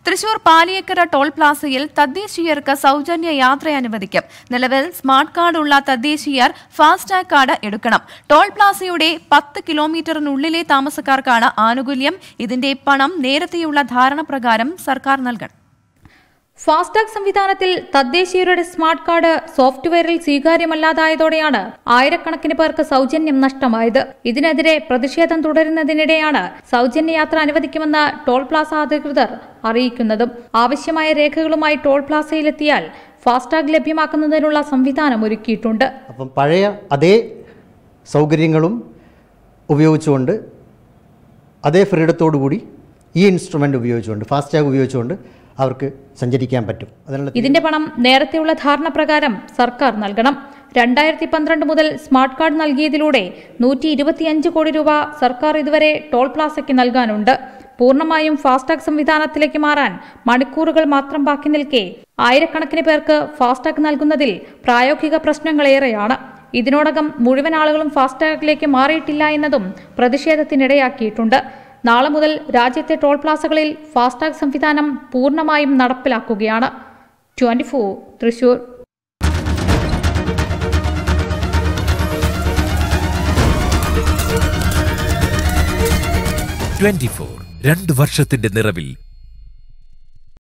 Thrissur Paliyekkara toll പ്ലാസയിൽ തദ്ദേശീയർക്ക് സൗജന്യ യാത്ര അനുവദിക്കും നിലവിൽ സ്മാർട്ട് കാർഡ് ഉള്ള തദ്ദേശീയർ ഫാസ്ടാഗ് കാർഡ് എടുക്കണം ടോൾ പ്ലാസയുടെ പത്ത് കിലോമീറ്ററിനുള്ളിലെ താമസക്കാർക്കാണ് ആനുകൂല്യം ഇതിന്റെ പണം നേരത്തെയുള്ള ധാരണ പ്രകാരം സർക്കാർ നൽകണം ഫാസ്ടാഗ് സംവിധാനത്തിൽ തദ്ദേശീയരുടെ സ്മാർട്ട് കാർഡ് സോഫ്റ്റ്വെയറിൽ സ്വീകാര്യമല്ലാതായതോടെയാണ് ആയിരക്കണക്കിന് പേർക്ക് സൗജന്യം നഷ്ടമായത് ഇതിനെതിരെ പ്രതിഷേധം തുടരുന്നതിനിടെയാണ് സൗജന്യ യാത്ര അനുവദിക്കുമെന്ന് ടോൾ പ്ലാസ അധികൃതർ അറിയിക്കുന്നതും ആവശ്യമായ രേഖകളുമായി ടോൾ പ്ലാസയിലെത്തിയാൽ ഫാസ്ടാഗ് ലഭ്യമാക്കുന്നതിനുള്ള സംവിധാനം ഒരുക്കിയിട്ടുണ്ട് അപ്പം പഴയ അതേ സൗകര്യങ്ങളും ഉപയോഗിച്ചുകൊണ്ട് അതേ ഫ്രീഡത്തോടു കൂടി ഈ ഇൻസ്ട്രുമെൻ്റ് ഉപയോഗിച്ചുകൊണ്ട് ഫാസ്റ്റാഗ് ഉപയോഗിച്ചുകൊണ്ട് അവർക്ക് സഞ്ചരിക്കാൻ പറ്റും അതിനുള്ള ഇതിന്റെ പണം നേരത്തെയുള്ള ധാരണ പ്രകാരം സർക്കാർ നൽകണം രണ്ടായിരത്തി പന്ത്രണ്ട് മുതൽ സ്മാർട്ട് കാർഡ് നൽകിയതിലൂടെ നൂറ്റി ഇരുപത്തിയഞ്ച് കോടി രൂപ സർക്കാർ ഇതുവരെ ടോൾ പ്ലാസയ്ക്ക് നൽകാനുണ്ട് പൂർണ്ണമായും ഫാസ്ടാഗ് സംവിധാനത്തിലേക്ക് മാറാൻ മണിക്കൂറുകൾ മാത്രം ബാക്കി നിൽക്കെ ആയിരക്കണക്കിന് പേർക്ക് ഫാസ്ടാഗ് നൽകുന്നതിൽ പ്രായോഗിക പ്രശ്നങ്ങളേറെയാണ് ഇതിനോടകം മുഴുവൻ ആളുകളും ഫാസ്ടാഗിലേക്ക് മാറിയിട്ടില്ല എന്നതും പ്രതിഷേധത്തിനിടയാക്കിയിട്ടുണ്ട് നാളെ മുതൽ രാജ്യത്തെ ടോൾ പ്ലാസകളിൽ ഫാസ്ടാഗ് സംവിധാനം പൂർണ്ണമായും നടപ്പിലാക്കുകയാണ് twenty four Thrissur twenty four രണ്ട് വർഷത്തിന്റെ നിറവിൽ